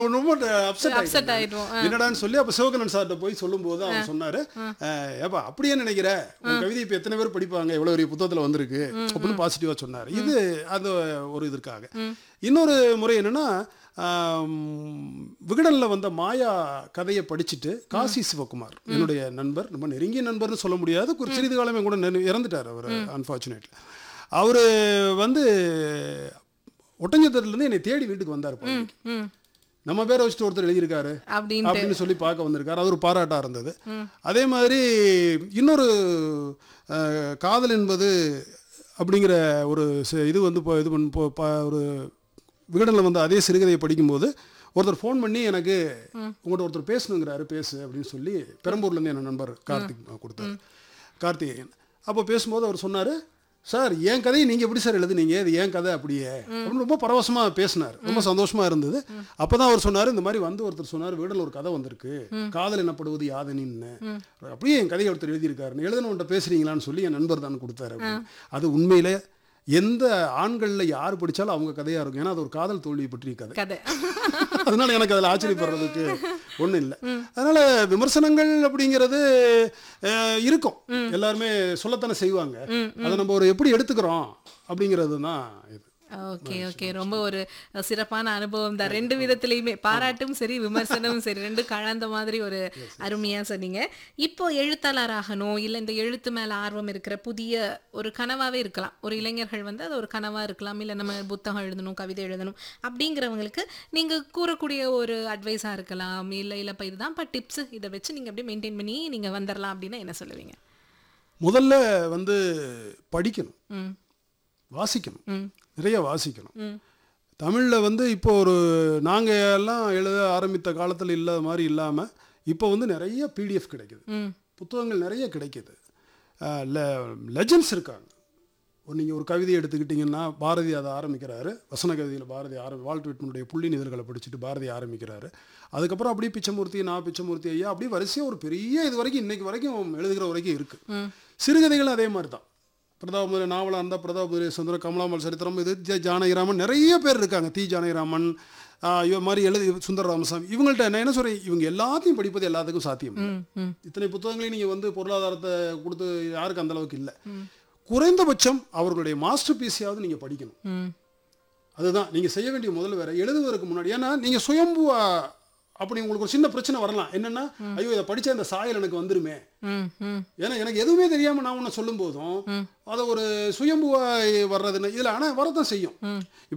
ரொம்ப upset Upset ஆயிடுவோம். ஆ. என்னடான்னு சொல்லி அப்ப சிவகணன் சார்கிட்ட போய் சொல்லும்போது அவர் சொன்னாரு "அஹ், ஏப்பா அப்படியே நினைக்கிற உன் கவிதை இப்ப எத்தனை பேர் படிப்பாங்க எவ்வளவு பெரிய புத்தகத்துல வந்திருக்கு அப்படின்னு பாசிட்டிவா சொன்னாரு இது அந்த ஒரு இதற்காக இன்னொரு முறை என்னன்னா ஆம், விகடன்ல வந்த மாயா கதையை படிச்சுட்டு காசி சிவகுமார் என்னுடைய நண்பர் ரொம்ப நெருங்கிய நண்பர்னு சொல்ல முடியாது ஒரு சிறிது காலமே கூட நெரு- இறந்துட்டார் அவர் அன்பார்ச்சுனேட்லி அவரு வந்து ஒட்டஞ்சத்திரத்துல இருந்து என்னை தேடி வீட்டுக்கு வந்தார் பாருங்க. ம் நம்ம பேரை வச்சுட்டு ஒருத்தர் எழுதியிருக்காரு அப்படின்ட்டு அப்படின்னு சொல்லி பார்க்க வந்திருக்காரு அது ஒரு பாராட்டா இருந்தது அதே மாதிரி இன்னொரு அஹ், காதல் என்பது அப்படிங்கிற ஒரு சி- இது வந்து இப்போ இது பண்ண போ- பா- ஒரு விகடனில் வந்து அதே சிறுகதையை படிக்கும்போது ஒருத்தர் ஃபோன் பண்ணி எனக்கு உங்கள்கிட்ட ஒருத்தர் பேசணுங்கிறாரு பேசு அப்படின்னு சொல்லி பெரம்பூர்லேருந்து என் நண்பர் கார்த்திக் கொடுத்தாரு கார்த்திகேயன் அப்போ பேசும்போது அவர் சொன்னார் சார் என் கதையை நீங்கள் எப்படி சார் எழுதுனீங்க இது என் கதை அப்படியே அப்படின்னு ரொம்ப பரவசமாக பேசினார் ரொம்ப சந்தோஷமா இருந்தது அப்போ தான் அவர் சொன்னார் இந்த மாதிரி வந்து ஒருத்தர் சொன்னார் வீடில் ஒரு கதை வந்திருக்கு காதல் என்னப்படுவது யாதனின்னு அப்படியே என் கதையை ஒருத்தர் எழுதியிருக்காருன்னு எழுதணுன்ட்ட பேசுறீங்களான்னு சொல்லி என் நண்பர் தான் கொடுத்தாரு அப்படின்னு. அது உண்மையிலே எந்த ஆண்களில் யார் படித்தாலும் அவங்க கதையாக இருக்கும் ஏன்னா அது ஒரு காதல் தோல்வி பற்றிய கதை கதை அதனால எனக்கு அதில் ஆச்சரியப்படுறதுக்கு ஒன்றும் இல்லை அதனால விமர்சனங்கள் அப்படிங்கிறது அஹ், இருக்கும் எல்லாருமே சொல்லத்தானே செய்வாங்க அதை நம்ம ஒரு எப்படி எடுத்துக்கிறோம் அப்படிங்கிறது தான் இது ஓகே ஓகே ரொம்ப ஒரு சிறப்பான அனுபவம் தான் ரெண்டு விதத்துலயுமே பாராட்டும் சரி விமர்சனமும் சரி ரெண்டும் கலந்த மாதிரி ஒரு அருமையா சொன்னீங்க இப்போ எழுத்தாளர் ஆகணும் இல்ல இந்த எழுத்து மேல ஆர்வம் இருக்கிற புதிய ஒரு கனவாவே இருக்கலாம் ஒரு இளைஞர்கள் வந்து அது ஒரு கனவா இருக்கலாம் இல்ல நம்ம புத்தகம் எழுதணும் கவிதை எழுதணும் அப்படிங்கிறவங்களுக்கு நீங்க கூறக்கூடிய ஒரு அட்வைஸா இருக்கலாம் இல்ல இல்லப்பா இதுதான்ப்பா டிப்ஸ் இதை வச்சு நீங்க அப்படியே மெயின்டைன் பண்ணி நீங்க வந்துடலாம் அப்படின்னா என்ன சொல்லுவீங்க முதல்ல வந்து படிக்கணும் ம் வாசிக்கணும் ம் நிறைய வாசிக்கணும் ம் தமிழில் வந்து இப்போ ஒரு நாங்கள் எல்லாம் எழுத ஆரம்பித்த காலத்தில் இல்லாத மாதிரி இல்லாமல் இப்போ வந்து நிறைய பிடிஎஃப் கிடைக்குது ம் புத்தகங்கள் நிறைய கிடைக்குது லெஜண்ட்ஸ் இருக்காங்க நீங்கள் ஒரு கவிதை எடுத்துக்கிட்டிங்கன்னா பாரதி அதை ஆரம்பிக்கிறாரு வசன கவிதையில் பாரதி ஆரம்பி வால்ட் விட்மனுடைய புள்ளி நிதழ்களை படிச்சுட்டு பாரதி ஆரம்பிக்கிறாரு அதுக்கப்புறம் அப்படியே பிச்சமூர்த்தி நான் பிச்சமூர்த்தி ஐயா அப்படியே வரிசையாக ஒரு பெரிய இது வரைக்கும் இன்னைக்கு வரைக்கும் எழுதுகிற வரைக்கும் இருக்குது சிறுகதைகளும் அதே மாதிரி தான் பிரதாப நாவலாக இருந்தால் பிரதாப சுந்தர கமலாமல் சரித்திரம் இது ஜ ஜானகிராமன் நிறைய பேர் இருக்காங்க தி ஜானகிராமன் ஆஹ் இவ மாதிரி எழுதி சுந்தர ராமசாமி இவங்கள்ட்ட நான் என்ன சொல்கிறேன் இவங்க எல்லாத்தையும் படிப்பது எல்லாத்துக்கும் சாத்தியம் இல்லை. ம் ம் இத்தனை புத்தகங்களையும் நீங்கள் வந்து பொருளாதாரத்தை கொடுத்து யாருக்கு அந்த அளவுக்கு இல்லை குறைந்தபட்சம் அவர்களுடைய மாஸ்டர் பீஸையாவது நீங்கள் படிக்கணும் ம் அதுதான் நீங்கள் செய்ய வேண்டிய முதல் வேற எழுதுவதற்கு முன்னாடி ஏன்னா நீங்கள் சுயம்புவா அப்படி உங்களுக்கு ஒரு சின்ன பிரச்சனை வரலாம் என்னன்னா ஐயோ இதை படிச்சா இந்த சாயல் எனக்கு வந்துருமே ம் ம் ஏன்னா எனக்கு எதுவுமே தெரியாம நான் ஒன்று சொல்லும் போதும் அதை ஒரு சுயம்புவா வர்றதுன்னு இதில் ஆனால் வரதான் செய்யும்